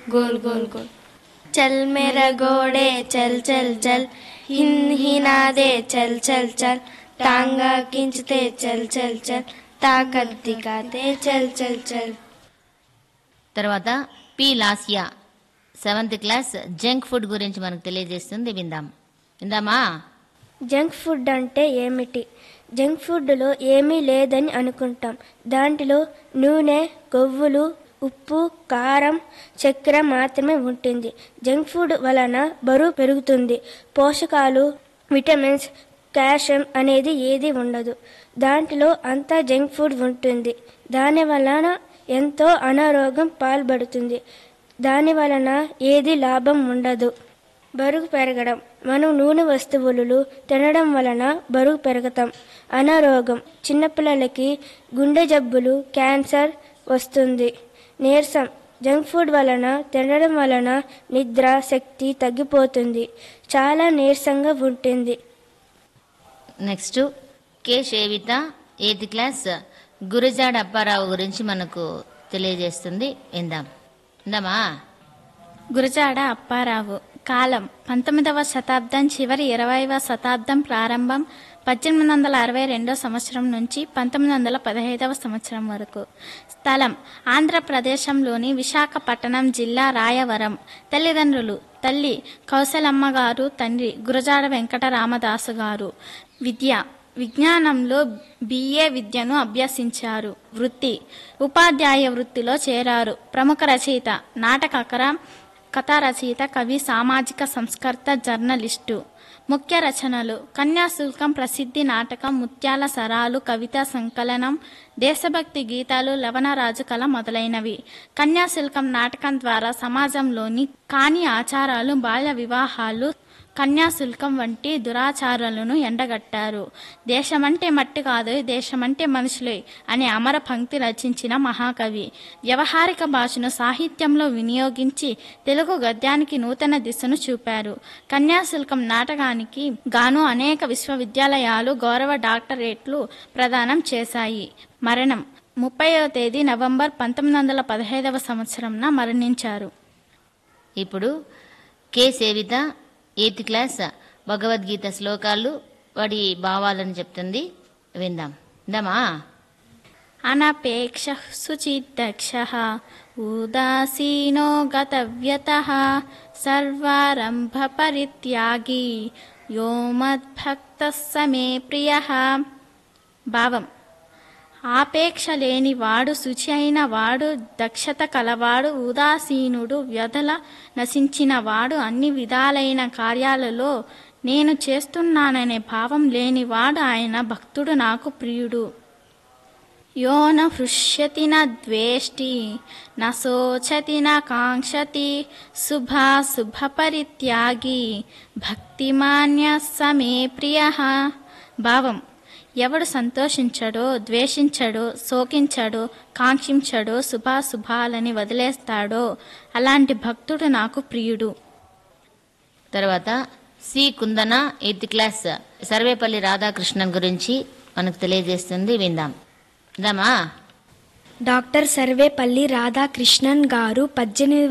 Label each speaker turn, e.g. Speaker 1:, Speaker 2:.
Speaker 1: गोल गोल गोल चल मेरा घोड़े चल चल चल हिन हिना दे चल चल चल टांगा खींचते चल चल चल ताकत दिखाते चल चल चल
Speaker 2: తర్వాత P Lasya seventh class junk food గురించి మనకు తెలియజేస్తుంది విందాం విందామా
Speaker 3: జంక్ ఫుడ్ అంటే ఏమిటి జంక్ ఫుడ్లో ఏమీ లేదని అనుకుంటాం దాంట్లో నూనె కొవ్వులు ఉప్పు కారం చక్కెర మాత్రమే ఉంటుంది జంక్ ఫుడ్ వలన బరువు పెరుగుతుంది పోషకాలు విటమిన్స్ కాల్షియం అనేది ఏది ఉండదు దాంట్లో అంతా జంక్ ఫుడ్ ఉంటుంది దాని వలన ఎంతో అనారోగ్యం పాల్పడుతుంది దాని వలన ఏది లాభం ఉండదు బరువు పెరగడం మనం నూనె వస్తువులు తినడం వలన బరువు పెరుగుతాం అనారోగ్యం చిన్నపిల్లలకి గుండె జబ్బులు క్యాన్సర్ వస్తుంది నీరసం జంక్ ఫుడ్ వలన తినడం వలన నిద్ర శక్తి తగ్గిపోతుంది చాలా నీరసంగా ఉంటుంది
Speaker 2: next K Sevitha eighth class Gurajada Apparao గురించి మనకు తెలియజేస్తుంది విందాం విందామా
Speaker 4: గురజాడ అప్పారావు కాలం పంతొమ్మిదవ శతాబ్దం చివరి ఇరవైవ శతాబ్దం ప్రారంభం పద్దెనిమిది వందల అరవై రెండో సంవత్సరం నుంచి పంతొమ్మిది వందల పదహైదవ సంవత్సరం వరకు స్థలం ఆంధ్రప్రదేశంలోని విశాఖపట్నం జిల్లా రాయవరం తల్లిదండ్రులు తల్లి కౌశలమ్మ గారు తండ్రి గురజాడ వెంకట రామదాసు గారు విద్య విజ్ఞానంలో బిఏ విద్యను అభ్యసించారు వృత్తి ఉపాధ్యాయ వృత్తిలో చేరారు ప్రముఖ రచయిత నాటకకర కథా రచయిత కవి సామాజిక సంస్కర్త జర్నలిస్టు ముఖ్య రచనలు కన్యాశుల్కం ప్రసిద్ధి నాటకం ముత్యాల సరాలు కవితా సంకలనం దేశభక్తి గీతాలు లవణరాజు కళ మొదలైనవి కన్యాశుల్కం నాటకం ద్వారా సమాజంలోని కాని ఆచారాలు బాల్య వివాహాలు కన్యాశుల్కం వంటి దురాచారాలను ఎండగట్టారు దేశమంటే మట్టి కాదు దేశమంటే మనుషులే అనే అమర పంక్తి రచించిన మహాకవి వ్యవహారిక భాషను సాహిత్యంలో వినియోగించి తెలుగు గద్యానికి నూతన దిశను చూపారు కన్యాశుల్కం నాటకానికి గాను అనేక విశ్వవిద్యాలయాలు గౌరవ డాక్టరేట్లు ప్రదానం చేశాయి మరణం ముప్పైవ తేదీ నవంబర్ పంతొమ్మిది వందల పదహైదవ సంవత్సరంన మరణించారు
Speaker 2: ఇప్పుడు K Sevitha eighth class Bhagavad Gita శ్లోకాలు వాడి భావాలను చెప్తుంది విందాం విందామా
Speaker 4: అనపేక్ష శుచిదక్ష ఉదాసీనో గతవ్యత సర్వారంభ పరిత్యాగి యో మద్భక్త సమే ప్రియ భావం ఆపేక్ష లేని వాడు శుచి అయిన వాడు దక్షత కలవాడు ఉదాసీనుడు వ్యధల నశించిన వాడు అన్ని విధాలైన కార్యాలలో నేను చేస్తున్నాననే భావం లేనివాడు ఆయన భక్తుడు నాకు ప్రియుడు యో న హృష్యతి న ద్వేష్టి న శోచతి న కాంక్షతి శుభాశుభ పరిత్యాగి భక్తిమాన్య సమే ప్రియ భావం ఎవడు సంతోషించడో ద్వేషించడో శోకించడో కాంక్షించడో శుభాశుభాలని వదిలేస్తాడో అలాంటి భక్తుడు నాకు ప్రియుడు
Speaker 2: తర్వాత సి కుందన ఎయిత్ క్లాస్ సర్వేపల్లి రాధాకృష్ణన్ గురించి మనకు తెలియజేస్తుంది విందాం విందామా
Speaker 5: డాక్టర్ సర్వేపల్లి రాధాకృష్ణన్ గారు పద్దెనిమిది